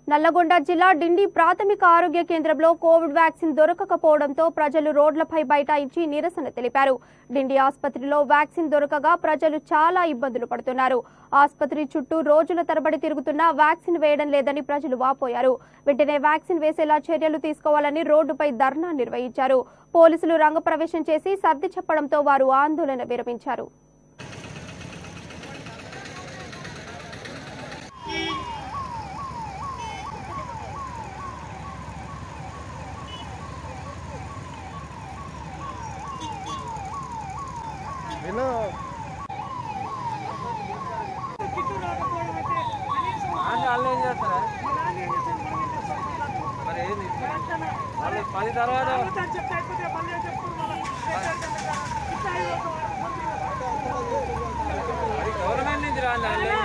నల్లగొండ జిల్లా డిండి ప్రాథమిక ఆరోగ్య కేంద్రంలో కోవిడ్ వ్యాక్సిన్ దొరకకపోవడంతో ప్రజలు రోడ్లపై బైఠాయించి నిరసన తెలిపారు డిండి ఆసుపత్రిలో వ్యాక్సిన్ దొరకగా ప్రజలు చాలా ఇబ్బందులు పడుతున్నారు ఆసుపత్రి చుట్టూ రోజుల తరబడి తిరుగుతున్నా వ్యాక్సిన్ వేయడం లేదని ప్రజలు వాపోయారు వెంటనే వ్యాక్సిన్ వేసేలా చర్యలు తీసుకోవాలని రోడ్డుపై ధర్నా నిర్వహించారు పోలీసులు రంగప్రవేశం చేసి సర్ది చెప్పడంతో వారు ఆందోళన విరమించారు విను వాళ్ళు వాళ్ళు ఏం చేస్తారా మరి ఏంది వాళ్ళు పది తర్వాత అది గవర్నమెంట్ నుంచి రాలి వాళ్ళు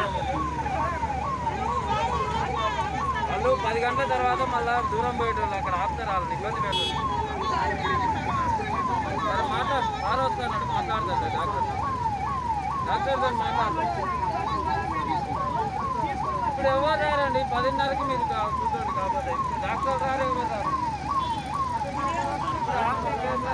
వాళ్ళు పది గంటల తర్వాత మళ్ళా దూరం పోయేటోళ్ళు అక్కడ ఆపుతారు వాళ్ళని ఇబ్బంది పెట్టారు సరే మాట్లాడు సార్ వస్తున్నాడు మాట్లాడతాడు డాక్టర్ డాక్టర్తో మాట్లాడతాడు ఇప్పుడు ఎవరు రారండి పదిన్నరకి మీరు కా- కూర్చోండి కాకపోతే డాక్టర్ రారు ఎవరు రారు ఇప్పుడు ఆపితే కేసులు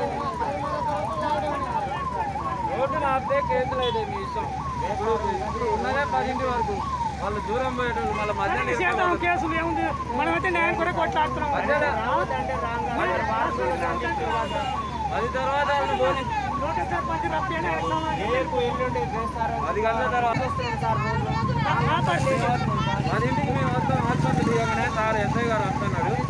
అయితే- రోడ్డున ఆపితే కేసులు అయితే మీ ఇష్టం ఇప్పుడు ఇప్పుడు ఉన్నదే పదింటి వరకు వాళ్ళు దూరం పోయేటోళ్ళు మళ్ళీ మధ్యలో చేద్దాం కేసులు ఏముంది మనమైతే న్యాయం కూడా కొట్లాడుతున్నాం మధ్యలో పది తర్వాత వాళ్ళని పోనీ లోకేష్ సర్పంచ్ రప్పి అని వేస్తామని. పది గంటల తర్వాత నా పరిస్థితి పదింటికి మేము వస్తాం హాస్పిటల్ దిగగానే సార్ ఎస్ఐ గారు వస్తున్నాడు